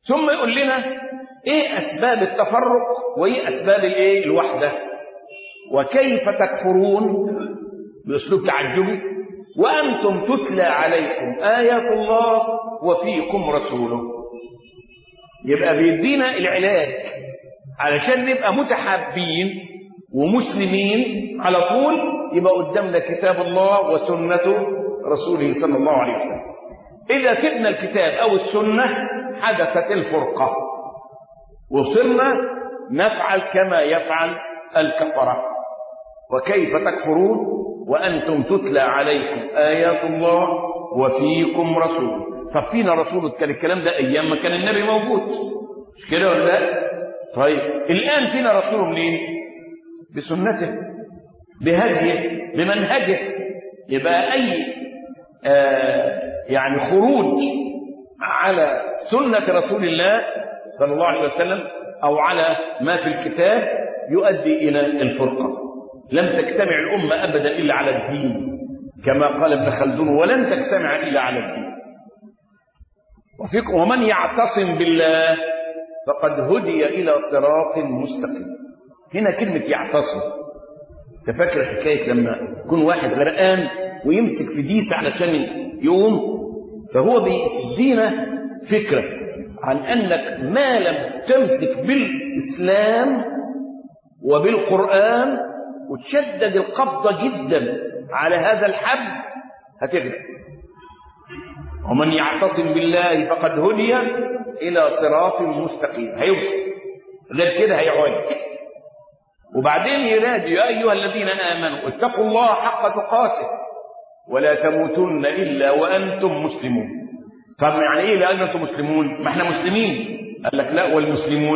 ثم يقول لنا ايه اسباب التفرق وايه اسباب الايه الوحده وكيف تكفرون باسلوب تعجبي وانتم تتلى عليكم ايات الله وفيكم رسوله يبقى بيدينا العلاج علشان نبقى متحابين ومسلمين على طول يبقى قدامنا كتاب الله وسنة رسوله صلى الله عليه وسلم إذا سبنا الكتاب أو السنة حدثت الفرقة وصرنا نفعل كما يفعل الكفرة وكيف تكفرون وأنتم تتلى عليكم آيات الله وفيكم رسول طب فينا رسول كان الكلام ده أيام ما كان النبي موجود مش كده ولا لا؟ طيب الآن فينا رسول منين؟ بسنته بهديه بمنهجه يبقى أي آه يعني خروج على سنة رسول الله صلى الله عليه وسلم أو على ما في الكتاب يؤدي إلى الفرقة لم تجتمع الأمة أبدا إلا على الدين كما قال ابن خلدون ولن تجتمع إلا على الدين وفيكم ومن يعتصم بالله فقد هدي إلى صراط مستقيم هنا كلمة يعتصم تفكر حكاية لما يكون واحد غرقان ويمسك في ديس علشان يقوم فهو بيدينا فكرة عن أنك ما لم تمسك بالإسلام وبالقرآن وتشدد القبضة جدا على هذا الحبل هتغرق ومن يعتصم بالله فقد هدي إلى صراط مستقيم هيوصل غير كده هيعوج وبعدين ينادي يا أيها الذين آمنوا اتقوا الله حق تقاته ولا تموتن إلا وأنتم مسلمون طب يعني إيه لأن أنتم مسلمون ما احنا مسلمين قال لك لا والمسلمون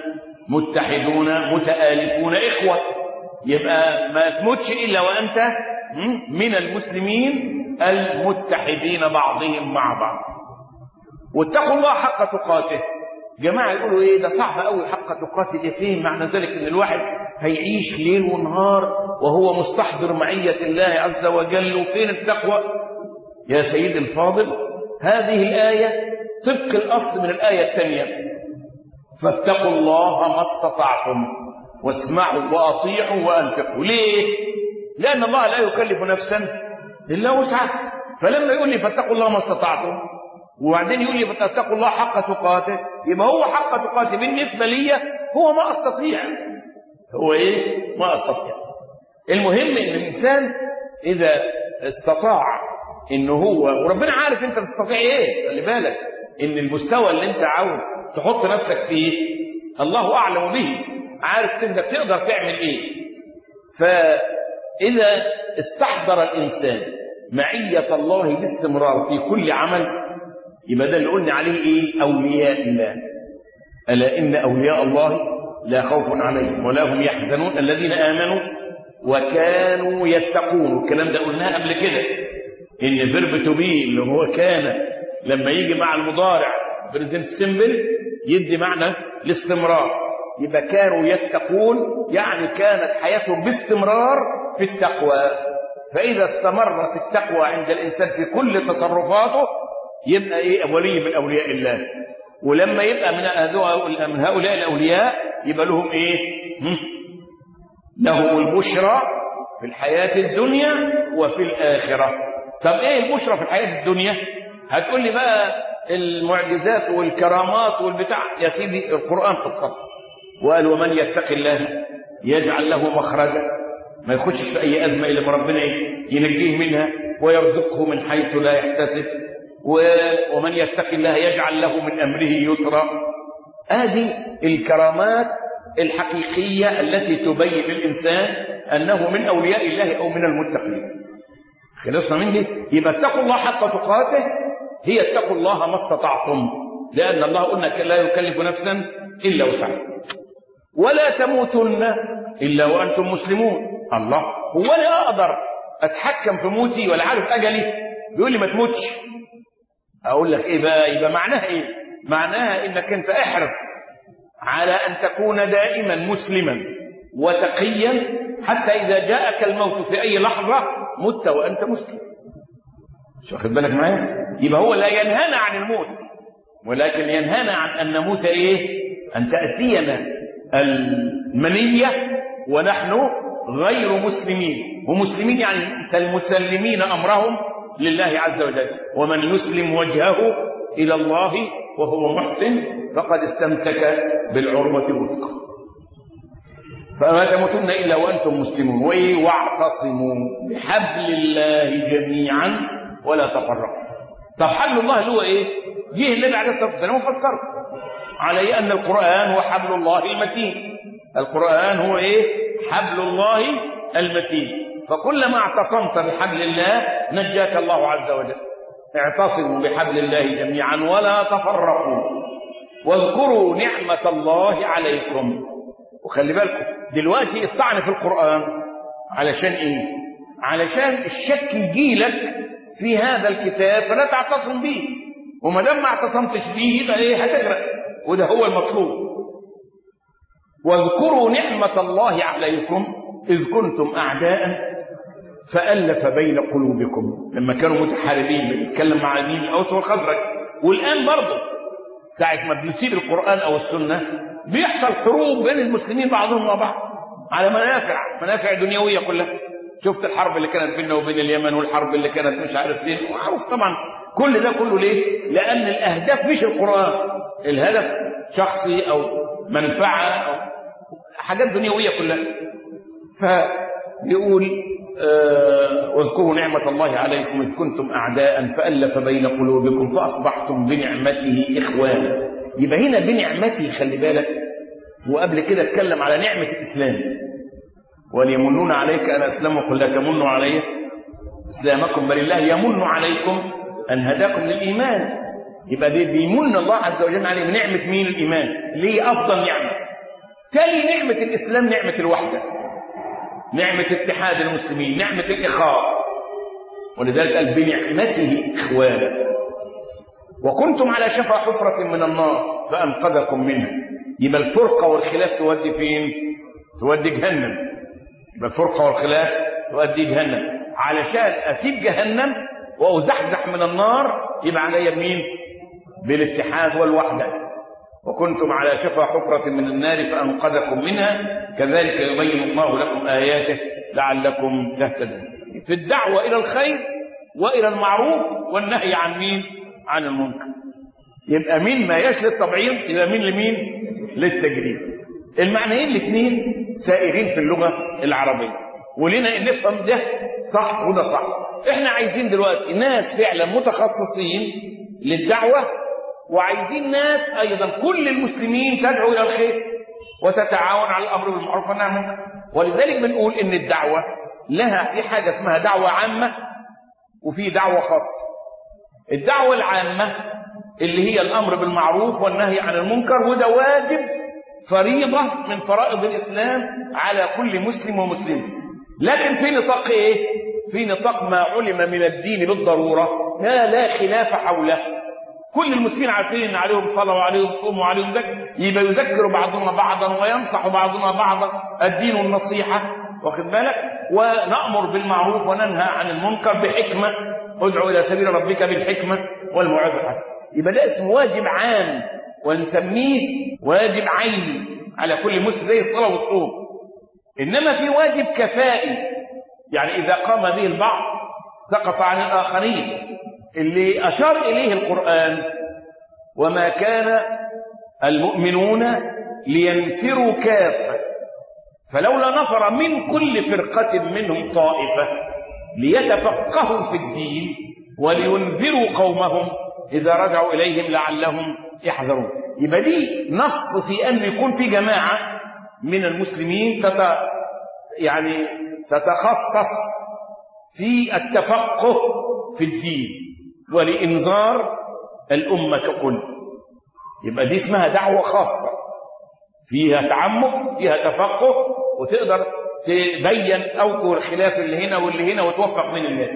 متحدون متآلفون إخوة يبقى ما تموتش إلا وأنت من المسلمين المتحدين بعضهم مع بعض واتقوا الله حق تقاته جماعة يقولوا ايه ده صعب قوي حق تقاته دي فين معنى ذلك ان الواحد هيعيش ليل ونهار وهو مستحضر معية الله عز وجل وفين التقوى يا سيدي الفاضل هذه الآية طبق الأصل من الآية الثانية فاتقوا الله ما استطعتم واسمعوا وأطيعوا وأنفقوا ليه؟ لأن الله لا يكلف نفسا إلا وسعها فلما يقول لي فاتقوا الله ما استطعتم وبعدين يقول لي فاتقوا الله حق تقاته يبقى هو حق تقاته بالنسبة لي هو ما أستطيع هو إيه؟ ما أستطيع المهم إن الإنسان إذا استطاع إن هو وربنا عارف أنت تستطيع إيه خلي بالك إن المستوى اللي أنت عاوز تحط نفسك فيه الله أعلم به عارف أنت تقدر تعمل إيه فإذا استحضر الإنسان معية الله باستمرار في كل عمل يبقى ده اللي قلنا عليه ايه اولياء الله الا ان اولياء الله لا خوف عليهم ولا هم يحزنون الذين امنوا وكانوا يتقون الكلام ده قلناه قبل كده ان فيرب تو بي اللي هو كان لما يجي مع المضارع بريزنت سيمبل يدي معنى الاستمرار يبقى كانوا يتقون يعني كانت حياتهم باستمرار في التقوى فاذا استمرت التقوى عند الانسان في كل تصرفاته يبقى ايه ولي من اولياء الله ولما يبقى من من هؤلاء الاولياء يبقى لهم ايه لهم البشرى في الحياه الدنيا وفي الاخره طب ايه البشرى في الحياه الدنيا هتقول لي بقى المعجزات والكرامات والبتاع يا سيدي القران قصه وقال ومن يتق الله يجعل له مخرجا ما يخشش في اي ازمه الا ما ربنا ينجيه منها ويرزقه من حيث لا يحتسب ومن يتق الله يجعل له من أمره يسرا هذه الكرامات الحقيقية التي تبين للإنسان أنه من أولياء الله أو من المتقين خلصنا من دي يبقى اتقوا الله حق تقاته هي اتقوا الله ما استطعتم لأن الله قلنا لا يكلف نفسا إلا وسعها ولا تموتن إلا وأنتم مسلمون الله هو أنا أقدر أتحكم في موتي ولا عارف أجلي بيقول لي ما تموتش اقول لك ايه بقى يبقى معناها ايه معناها انك انت احرص على ان تكون دائما مسلما وتقيا حتى اذا جاءك الموت في اي لحظه مت وانت مسلم مش واخد بالك معايا يبقى هو لا ينهانا عن الموت ولكن ينهانا عن أن نموت إيه أن تأتينا المنية ونحن غير مسلمين ومسلمين يعني مسلمين أمرهم لله عز وجل ومن يسلم وجهه إلى الله وهو محسن فقد استمسك بالعروة الوثقى فما تموتن إلا وأنتم مسلمون وإيه واعتصموا بحبل الله جميعا ولا تفرقوا طب حبل الله اللي هو إيه جه النبي عليه الصلاة والسلام وفسره عليه أن القرآن هو حبل الله المتين القرآن هو إيه حبل الله المتين فكلما اعتصمت بحبل الله نجاك الله عز وجل اعتصموا بحبل الله جميعا ولا تفرقوا واذكروا نعمة الله عليكم وخلي بالكم دلوقتي الطعن في القرآن علشان ايه علشان الشك يجيلك في هذا الكتاب فلا تعتصم به وما دام ما اعتصمتش به يبقى ايه هتغرق وده هو المطلوب واذكروا نعمة الله عليكم إذ كنتم أعداء فألف بين قلوبكم لما كانوا متحاربين بنتكلم مع مين الأوس والخزرج والآن برضه ساعة ما بنسيب القرآن أو السنة بيحصل حروب بين المسلمين بعضهم وبعض على منافع منافع دنيوية كلها شفت الحرب اللي كانت بيننا وبين اليمن والحرب اللي كانت مش عارف فين معروف طبعا كل ده كله ليه لأن الأهداف مش القرآن الهدف شخصي أو منفعة أو حاجات دنيوية كلها فيقول آه واذكروا نعمة الله عليكم إذ كنتم أعداء فألف بين قلوبكم فأصبحتم بنعمته إخوانا يبقى هنا بنعمته خلي بالك وقبل كده اتكلم على نعمة الإسلام وليمنون عليك أن أسلموا قل لا تمنوا علي إسلامكم بل الله يمن عليكم أن هداكم للإيمان يبقى دي بيمن الله عز وجل عليه بنعمة مين الإيمان ليه أفضل نعمة تالي نعمة الإسلام نعمة الوحدة نعمة اتحاد المسلمين نعمة الإخاء ولذلك قال بنعمته إخوانا وكنتم على شفا حفرة من النار فأنقذكم منها يبقى الفرقة والخلاف تودي فين تودي جهنم يبقى الفرقة والخلاف تودي جهنم علشان أسيب جهنم وأزحزح من النار يبقى عليا مين بالاتحاد والوحدة وكنتم على شفا حفرة من النار فأنقذكم منها كذلك يبين الله لكم آياته لعلكم تهتدون في الدعوة إلى الخير وإلى المعروف والنهي عن مين عن المنكر يبقى مين ما يش للتبعيض يبقى مين لمين للتجريد المعنيين الاثنين سائرين في اللغة العربية ولنا ان نفهم ده صح وده صح احنا عايزين دلوقتي ناس فعلا متخصصين للدعوة وعايزين ناس ايضا كل المسلمين تدعو الى الخير وتتعاون على الامر بالمعروف والنهي عن المنكر ولذلك بنقول ان الدعوة لها في حاجة اسمها دعوة عامة وفي دعوة خاصة الدعوة العامة اللي هي الأمر بالمعروف والنهي عن المنكر وده واجب فريضة من فرائض الإسلام على كل مسلم ومسلم لكن في نطاق إيه؟ في نطاق ما علم من الدين بالضرورة ما لا خلاف حوله كل المسلمين عارفين ان عليهم صلاه وعليهم صوم وعليهم ذكر يبقى يذكر بعضنا بعضا وينصح بعضنا بعضا الدين النصيحه واخد بالك ونامر بالمعروف وننهى عن المنكر بحكمه ادعو الى سبيل ربك بالحكمه والموعظه الحسنه يبقى ده اسمه واجب عام ونسميه واجب عيني على كل مسلم زي الصلاه والصوم انما في واجب كفائي يعني اذا قام به البعض سقط عن الاخرين اللي اشار اليه القران وما كان المؤمنون لينفروا كافه فلولا نفر من كل فرقه منهم طائفه ليتفقهوا في الدين ولينذروا قومهم إذا رجعوا إليهم لعلهم يحذرون يبقى دي نص في أن يكون في جماعة من المسلمين تت يعني تتخصص في التفقه في الدين ولإنذار الأمة ككل يبقى دي اسمها دعوة خاصة فيها تعمق فيها تفقه وتقدر تبين أوجه الخلاف اللي هنا واللي هنا وتوفق من الناس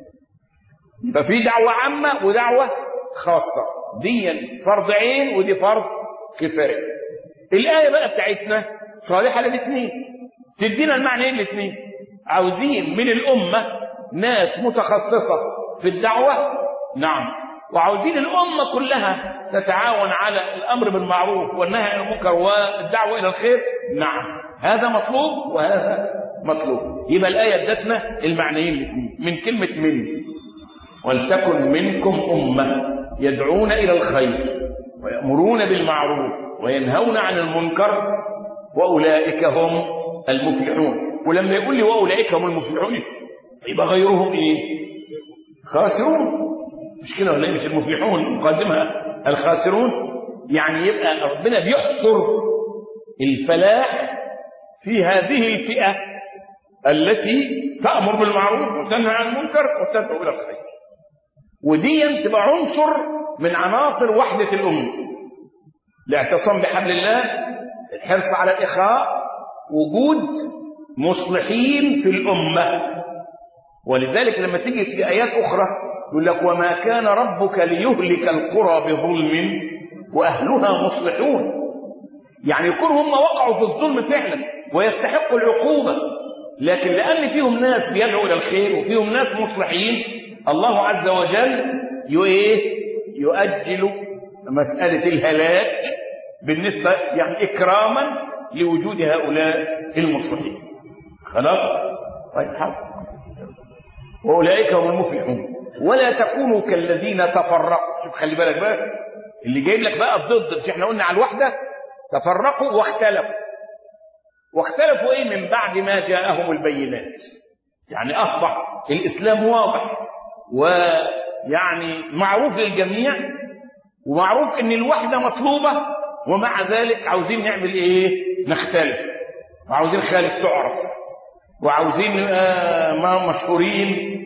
يبقى في دعوة عامة ودعوة خاصة دي فرض عين ودي فرض كفاية الآية بقى بتاعتنا صالحة للاثنين تدينا المعنى ايه الاثنين عاوزين من الأمة ناس متخصصة في الدعوة نعم وعاوزين الأمة كلها تتعاون على الأمر بالمعروف والنهي عن المنكر والدعوة إلى الخير نعم هذا مطلوب وهذا مطلوب يبقى الآية ادتنا المعنيين الاثنين من كلمة من ولتكن منكم أمة يدعون إلى الخير ويأمرون بالمعروف وينهون عن المنكر وأولئك هم المفلحون ولما يقول لي وأولئك هم المفلحون يبقى غيرهم إيه خاسرون مش كده ولا مش المفلحون مقدمها الخاسرون يعني يبقى ربنا بيحصر الفلاح في هذه الفئة التي تأمر بالمعروف وتنهى عن المنكر وتدعو إلى الخير ودي تبقى عنصر من عناصر وحدة الأمة الاعتصام بحبل الله الحرص على الإخاء وجود مصلحين في الأمة ولذلك لما تيجي في آيات أخرى يقول لك وما كان ربك ليهلك القرى بظلم وأهلها مصلحون يعني يكون هم وقعوا في الظلم فعلا ويستحقوا العقوبة لكن لأن فيهم ناس بيدعوا إلى الخير وفيهم ناس مصلحين الله عز وجل يؤجل مسألة الهلاك بالنسبة يعني إكراما لوجود هؤلاء المصلحين خلاص طيب حاضر وأولئك هم المفلحون ولا تكونوا كالذين تفرقوا شوف خلي بالك بقى اللي جايب لك بقى الضد مش احنا قلنا على الوحدة تفرقوا واختلفوا واختلفوا ايه من بعد ما جاءهم البينات يعني اصبح الاسلام واضح ويعني معروف للجميع ومعروف ان الوحدة مطلوبة ومع ذلك عاوزين نعمل ايه نختلف وعاوزين خالف تعرف وعاوزين آه مشهورين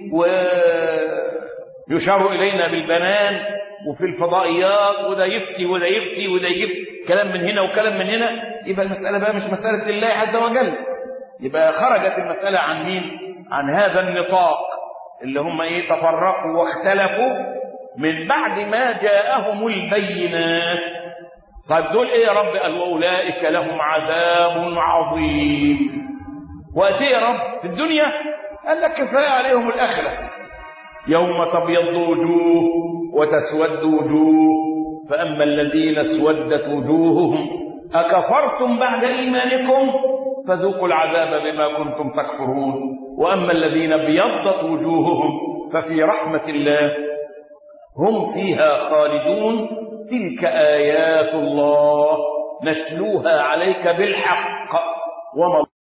ويشار إلينا بالبنان وفي الفضائيات وده يفتي وده يفتي وده يجيب كلام من هنا وكلام من هنا يبقى المسألة بقى مش مسألة لله عز وجل يبقى خرجت المسألة عن مين عن هذا النطاق اللي هم ايه تفرقوا واختلفوا من بعد ما جاءهم البينات طيب دول ايه يا رب قال واولئك لهم عذاب عظيم واتي يا رب في الدنيا قال لك كفايه عليهم الاخره يوم تبيض وجوه وتسود وجوه فاما الذين اسودت وجوههم اكفرتم بعد ايمانكم فذوقوا العذاب بما كنتم تكفرون واما الذين ابيضت وجوههم ففي رحمه الله هم فيها خالدون تلك ايات الله نتلوها عليك بالحق وما